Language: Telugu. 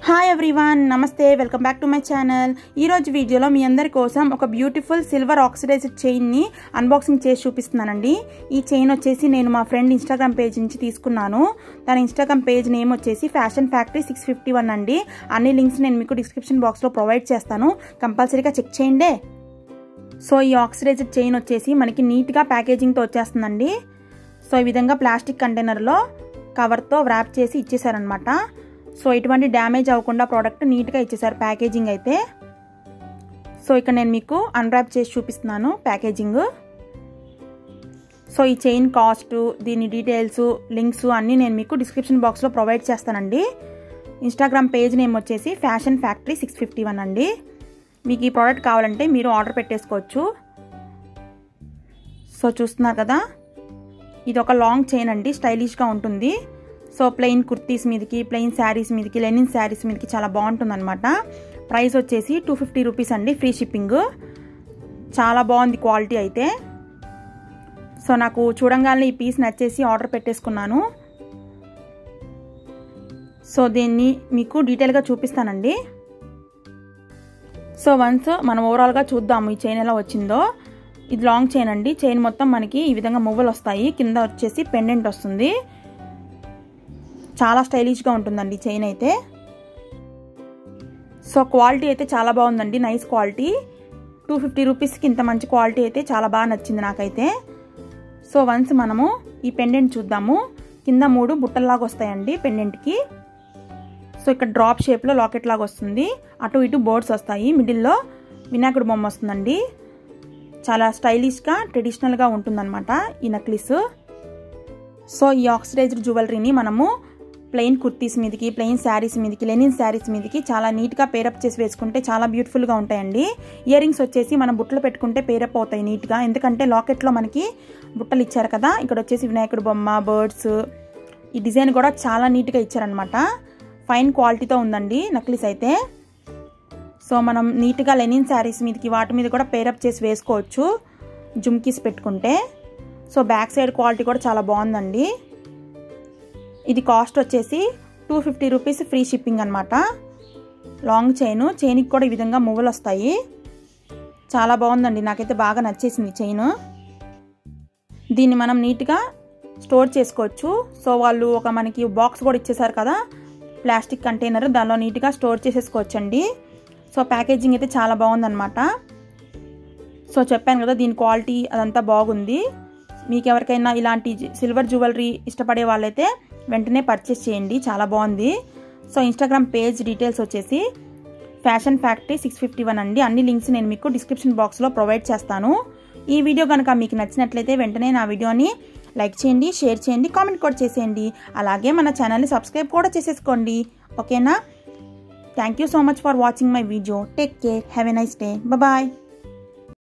హాయ్ ఎవ్రీవన్ నమస్తే welcome back to my channel ఈరోజు వీడియోలో మీ అందరి కోసం ఒక బ్యూటిఫుల్ సిల్వర్ ఆక్సిడైజ్డ్ చైన్ని అన్బాక్సింగ్ చేసి చూపిస్తున్నానండి ఈ చైన్ వచ్చేసి నేను మా ఫ్రెండ్ ఇన్స్టాగ్రామ్ పేజ్ నుంచి తీసుకున్నాను తన ఇన్స్టాగ్రామ్ పేజ్ నేమ్ వచ్చేసి fashion factory six fifty one అండి అన్ని లింక్స్ నేను మీకు డిస్క్రిప్షన్ బాక్స్లో ప్రొవైడ్ చేస్తాను కంపల్సరీగా చెక్ చేయండి సో ఈ ఆక్సిడైజ్డ్ చైన్ వచ్చేసి మనకి నీట్గా ప్యాకేజింగ్తో వచ్చేస్తుందండి సో ఈ విధంగా ప్లాస్టిక్ కంటైనర్లో కవర్తో వ్రాప్ చేసి ఇచ్చేసారనమాట సో ఎటువంటి డ్యామేజ్ అవ్వకుండా ప్రోడక్ట్ నీట్గా ఇచ్చేసారు ప్యాకేజింగ్ అయితే సో ఇక్కడ నేను మీకు అన్రాప్ చేసి చూపిస్తున్నాను ప్యాకేజింగ్ సో ఈ చైన్ కాస్ట్ దీని డీటెయిల్స్ లింక్స్ అన్నీ నేను మీకు డిస్క్రిప్షన్ బాక్స్లో ప్రొవైడ్ చేస్తానండి ఇన్స్టాగ్రామ్ పేజ్ నేమ్ వచ్చేసి fashion factory six fifty one అండి మీకు ఈ ప్రోడక్ట్ కావాలంటే మీరు ఆర్డర్ పెట్టేసుకోవచ్చు సో చూస్తున్నారు కదా ఇది ఒక లాంగ్ చైన్ అండి స్టైలిష్గా ఉంటుంది సో ప్లెయిన్ కుర్తీస్ మీదకి ప్లెయిన్ శారీస్ మీదకి లెనిన్ శారీస్ మీదకి చాలా బాగుంటుంది అనమాట ప్రైస్ వచ్చేసి టూ ఫిఫ్టీ రూపీస్ అండి ఫ్రీ షిప్పింగ్ చాలా బాగుంది క్వాలిటీ అయితే సో నాకు చూడంగానే ఈ పీస్ నచ్చేసి ఆర్డర్ పెట్టేసుకున్నాను సో దీన్ని మీకు డీటెయిల్గా చూపిస్తానండి సో వన్స్ మనం ఓవరాల్గా చూద్దాము ఈ చైన్ ఎలా వచ్చిందో ఇది లాంగ్ చైన్ అండి చైన్ మొత్తం మనకి ఈ విధంగా మువ్వలు వస్తాయి కింద వచ్చేసి పెండెంట్ వస్తుంది చాలా స్టైలిష్గా ఉంటుందండి చైన్ అయితే సో క్వాలిటీ అయితే చాలా బాగుందండి నైస్ క్వాలిటీ టూ ఫిఫ్టీ రూపీస్కి ఇంత మంచి క్వాలిటీ అయితే చాలా బాగా నచ్చింది నాకైతే సో వన్స్ మనము ఈ పెండెంట్ చూద్దాము కింద మూడు బుట్టల్లాగా వస్తాయండి పెండెంట్కి సో ఇక్కడ డ్రాప్ షేప్లో లాకెట్ లాగా వస్తుంది అటు ఇటు బోర్డ్స్ వస్తాయి మిడిల్లో వినాయకుడు బొమ్మ వస్తుందండి చాలా స్టైలిష్గా ట్రెడిషనల్గా ఉంటుందన్నమాట ఈ నక్లిస్ సో ఈ ఆక్సిడైజ్డ్ జ్యువెలరీని మనము ప్లెయిన్ కుర్తీస్ మీదకి ప్లెయిన్ శారీస్ మీదకి లెనిన్ శారీస్ మీదకి చాలా నీట్గా పేరప్ చేసి వేసుకుంటే చాలా బ్యూటిఫుల్గా ఉంటాయండి ఇయర్ రింగ్స్ వచ్చేసి మనం బుట్టలు పెట్టుకుంటే పేరప్ అవుతాయి నీట్గా ఎందుకంటే లాకెట్లో మనకి బుట్టలు ఇచ్చారు కదా ఇక్కడ వచ్చేసి వినాయకుడు బొమ్మ బర్డ్స్ ఈ డిజైన్ కూడా చాలా నీట్గా ఇచ్చారనమాట ఫైన్ క్వాలిటీతో ఉందండి నక్లీస్ అయితే సో మనం నీట్గా లెనిన్ శారీస్ మీదకి వాటి మీద కూడా పేరప్ చేసి వేసుకోవచ్చు జుమ్కీస్ పెట్టుకుంటే సో బ్యాక్ సైడ్ క్వాలిటీ కూడా చాలా బాగుందండి ఇది కాస్ట్ వచ్చేసి two fifty rupees free shipping అనమాట లాంగ్ చైన్ చైన్కి కూడా ఈ విధంగా మువ్వలు వస్తాయి చాలా బాగుందండి నాకైతే బాగా నచ్చేసింది చైన్ దీన్ని మనం నీట్గా స్టోర్ చేసుకోవచ్చు సో వాళ్ళు ఒక మనకి బాక్స్ కూడా ఇచ్చేసారు కదా ప్లాస్టిక్ కంటైనర్ దానిలో నీట్గా స్టోర్ చేసేసుకోవచ్చండి సో ప్యాకేజింగ్ అయితే చాలా బాగుందన్నమాట సో చెప్పాను కదా దీని క్వాలిటీ అదంతా బాగుంది మీకు ఎవరికైనా ఇలాంటి సిల్వర్ జ్యువెలరీ ఇష్టపడే వాళ్ళైతే వెంటనే పర్చేస్ చేయండి చాలా బాగుంది సో ఇన్స్టాగ్రామ్ పేజ్ డీటెయిల్స్ వచ్చేసి fashion factory six fifty one అండి అన్ని లింక్స్ నేను మీకు డిస్క్రిప్షన్ బాక్స్లో ప్రొవైడ్ చేస్తాను ఈ వీడియో కనుక మీకు నచ్చినట్లయితే వెంటనే నా వీడియోని లైక్ చేయండి షేర్ చేయండి కామెంట్ కూడా చేసేయండి అలాగే మన ఛానల్ని సబ్స్క్రైబ్ కూడా చేసేసుకోండి ఓకేనా thank you so much for watching my video take care have a nice day bye